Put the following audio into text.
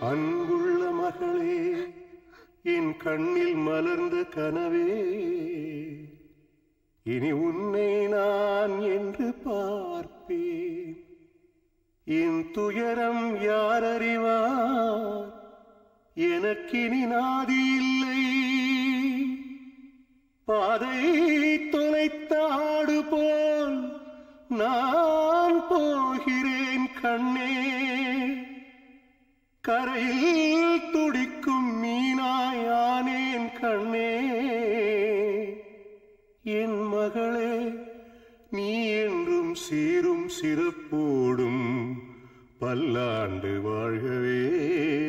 அன்புள்ள மகளே என் கண்ணில் மலர்ந்த கனவே இனி உன்னை நான் என்று பார்ப்பேன் என் துயரம் யார் அறிவார் எனக்கினி நாதி இல்லை பாதை தொலைத்தாடு போல் நான் போகிறேன் கண்ணே கரையில் துடிக்கும் மீனாயானேன் கண்ணே என் மகளே நீ என்றும் சீரும் சிறப்போடும் பல்லாண்டு வாழ்கவே